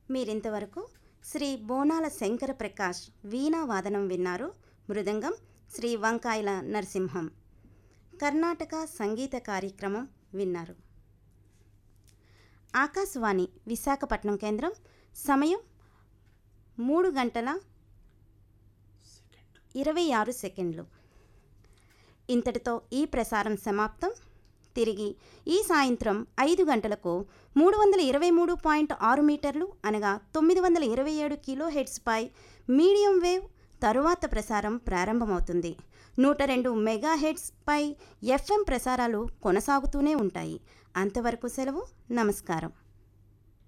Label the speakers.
Speaker 1: మీరింతవరకు శ్రీ బోనాల శంకర ప్రకాష్ వీణా వాదనం విన్నారు మృదంగం శ్రీ వంకాయల నరసింహం కర్ణాటక సంగీత కార్యక్రమం విన్నారు ఆకాశవాణి విశాఖపట్నం కేంద్రం సమయం మూడు గంటల ఇరవై ఆరు సెకండ్లు ఇంతటితో ఈ ప్రసారం సమాప్తం తిరిగి ఈ సాయంత్రం ఐదు గంటలకు మూడు వందల ఇరవై మూడు పాయింట్ ఆరు మీటర్లు అనగా తొమ్మిది వందల ఇరవై ఏడు కిలో హెడ్స్పై మీడియం వేవ్ తరువాత ప్రసారం ప్రారంభమవుతుంది నూట రెండు మెగా హెడ్స్పై ఎఫ్ఎం ప్రసారాలు కొనసాగుతూనే ఉంటాయి అంతవరకు సెలవు నమస్కారం